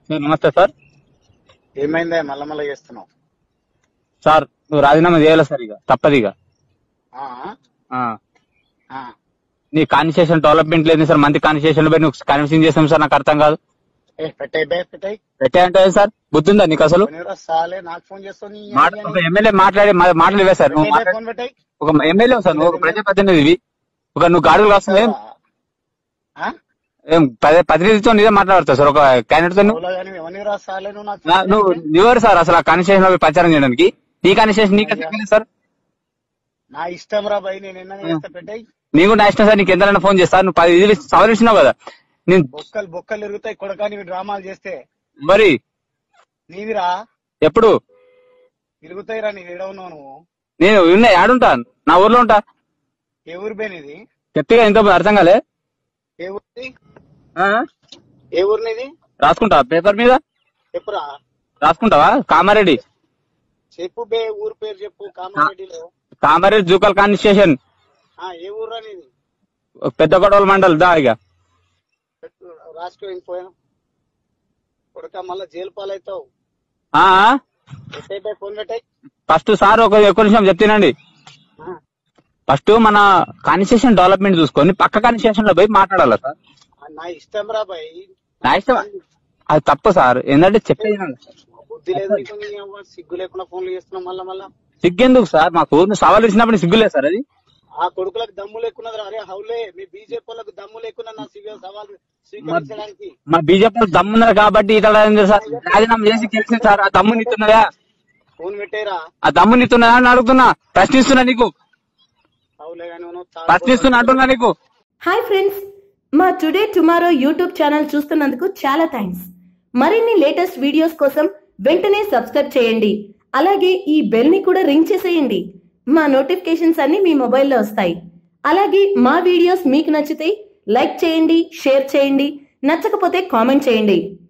Sir నమస్తే sir ఏమైందా మళ్ళా మళ్ళా చేస్తున్నావు సార్ నువ్వు రాజీనామా చేయాలి సార్ ఇక తప్పదు ఇక ఆ? ఆ. ఆ. నీ కాన్స్టిట్యూషన్ డెవలప్మెంట్ లేదు సార్ మంది కాన్స్టిట్యూషన్ పై నువ్వు కన్విన్సింగ్ చేస్తాం సార్ నాకు అర్థం కాదు ఏ పెట్టాయి బే పెట్టాయి పెట్టే అంటే సార్ బుద్ధి ఉందా నీకు అసలు కొనిరా సాలే నాకు ఫోన్ చేస్తావు నీ మాట ఒక ఎమ్మెల్యే మాట్లాడే మా- మాటలు ఇవే సార్ నువ్వు మాట్లాడే- ఫోన్ పెట్టాయి ఒక ఎమ్మెల్యే సార్ నువ్వు ఒక ప్రజాప్రతినిధివి ఒక నువ్వు గాడులు కాస్తుంది ఏం ఆ? ఏం పదే- ప్రతినిధితో నీదే మాట్లాడతావు సార్ ఒక క్యాండిడేట్ తో నువ్వు అవులా కానీ ఎవరిరా సాలే నువ్వు నాకు నా- నువ్వు నువ్వెవరు సార్ అసలు ఆ కాన్స్టిట్యూషన్ లో ప్రచారం చేయడానికి ఈ కాన్స్టిట్యూషన్ నీకు ఎట్లా సార్ నా ఇష్టం రా భయ్ నేను ఎన్న చేస్తా పెట్టాయి నీకు నా ఇష్టం సార్ నీకు ఎంతైనా ఫోన్ చేస్తా నువ్వు పది ఇది సవరించినావు కదా నేను బొక్కలు బొక్కలు ఇరుగుతాయి కొడక నీవి డ్రామాలు చేస్తే మరి నీవిరా ఎప్పుడు ఇరుగుతాయి రా నీవు ఎడవున్నావు నువ్వు నేను ఉన్నా ఆడుంటా నా ఊర్లో ఉంటా ఏ ఊరు బే నీది చెప్తే ఇంత అర్థం కాలే ఏ ఊరిది ఆ? ఏ ఊరు నీది రాసుకుంటా పేపర్ మీద చెప్పురా రాసుకుంటావా కామారెడ్డి చెప్పు బే ఊరు పేరు చెప్పు కామారెడ్డిలో కామారెడ్డి జూకల్ కాన్స్టిట్యూషన్ ఆ ఏ ఊర్రా నీది పెద్ద గొడవల మండల్ దా ఇక పెట్టు, రాసుకో ఇంకో కొడక మళ్ళా జైలు పాలవుతావు ఆ? పెట్టాయి బే ఫోన్ పెట్టాయి ఫస్ట్ సార్ ఒక ఎక్కువ నిమిషం చెప్తానండి ఫస్ట్ మన కాన్స్టిట్యూషన్ డెవలప్మెంట్ చూసుకొని పక్క కాన్స్టిట్యూషన్ లో పోయి మాట్లాడాలి సార్ నా ఇష్టం రా భయ్ నా ఇష్టం అది తప్పు సార్ ఏంటంటే చెప్పేది వినండి. బుద్ధి లేదు నీకు, నీ అవ్వ సిగ్గు లేకుండా ఫోన్లు చేస్తున్నావు మళ్ళా మళ్ళా సిగ్గెందుకు సార్ మాకు నువ్వు సవాల్ ఇచ్చినప్పుడు సిగ్గులేదు సార్ అది ఆ కొడుకులకు దమ్ము లేకున్నది రా అరే హౌలే మీ బీజేపీ వాళ్ళకు దమ్ము లేకున్నా నా సివిల్ సవాల్ స్వీకరించడానికి మా బీజేపీ దమ్మున్నారు కాబట్టి ఇట్లా అయింది సార్ రాజీనామా చేసి గెలిచింది సార్ ఆ దమ్ము నిస్తున్నదా ఫోన్ పెట్టేరా ఆ దమ్ము నిస్తున్నదా అని అడుగుతున్నా ప్రశ్నిస్తున్నా నీకు హౌలే కానీ నువ్వు తాగు- ప్రశ్నిస్తున్నా అంటున్నా నీకు హాయ్ ఫ్రెండ్స్ మా టుడే టుమారో యూట్యూబ్ ఛానల్ చూస్తున్నందుకు చాలా థ్యాంక్స్ మరిన్ని లేటెస్ట్ వీడియోస్ కోసం వెంటనే సబ్స్క్రైబ్ చేయండి అలాగే ఈ బెల్ ని కూడా రింగ్ చేసేయండి మా నోటిఫికేషన్స్ అన్ని మీ మొబైల్లో వస్తాయి అలాగే మా వీడియోస్ మీకు నచ్చితే లైక్ చేయండి షేర్ చేయండి నచ్చకపోతే కామెంట్ చేయండి